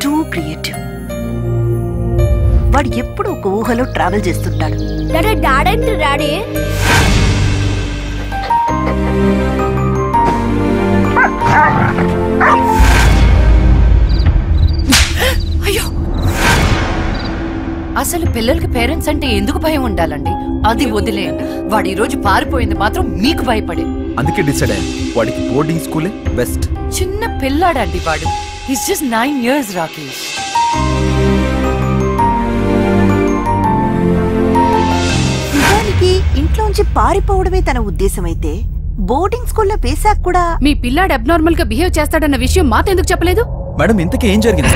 two creative వాడు ఎప్పుడు ఒక ఊహలో ట్రావెల్ చేస్తుంటాడు డాడీ డాడీ డాడీ అయ్యో అసలు పిల్లలకి పేరెంట్స్ అంటే ఎందుకు భయం ఉండాలండి అది వదిలే వాడు ఈ రోజు పారిపోయింది మాత్రం మీకు భయపడే అందుకే డిసైడ్ అయ్యాను వాడికి బోర్డింగ్ స్కూలే బెస్ట్ చిన్న పిల్లాడండి వాడు he's just nine years Rakesh నిజానికి ఇంట్లోంచి పారిపోవడమే తన ఉద్దేశమైతే బోర్డింగ్ స్కూల్లో వేశాక కూడా మీ పిల్లాడు అబ్నార్మల్ గా బిహేవ్ చేస్తాడన్న విషయం మాతెందుకు చెప్పలేదు మేడం ఇంతకీ ఏం జరిగింది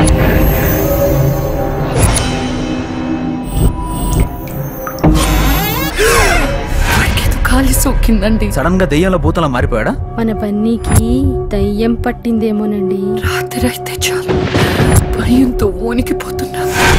వాడికి కాలి సోకిందండి సడన్ గా దెయ్యంలో భూతంలో మారిపోయాడా మన బన్నీకి దయ్యం పట్టిందేమోనండి రాత్రి అయితే చాలు భయంతో వణికిపోతున్నా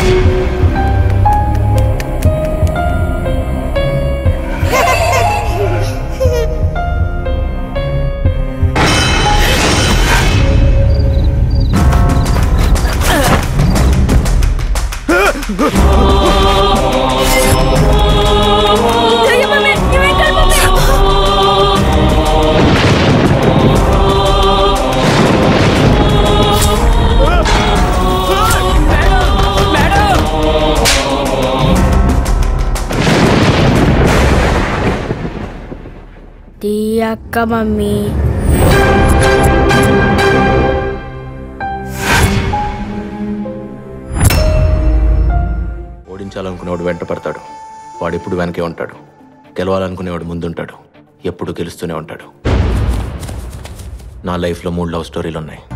టీ అక్క మమ్మీ ఓడించాలనుకునేవాడు వెంట పడతాడు వాడు ఎప్పుడు వెనకే ఉంటాడు గెలవాలనుకునేవాడు ముందుంటాడు ఎప్పుడు గెలుస్తూనే ఉంటాడు నా లైఫ్లో మూడు లవ్ స్టోరీలు ఉన్నాయి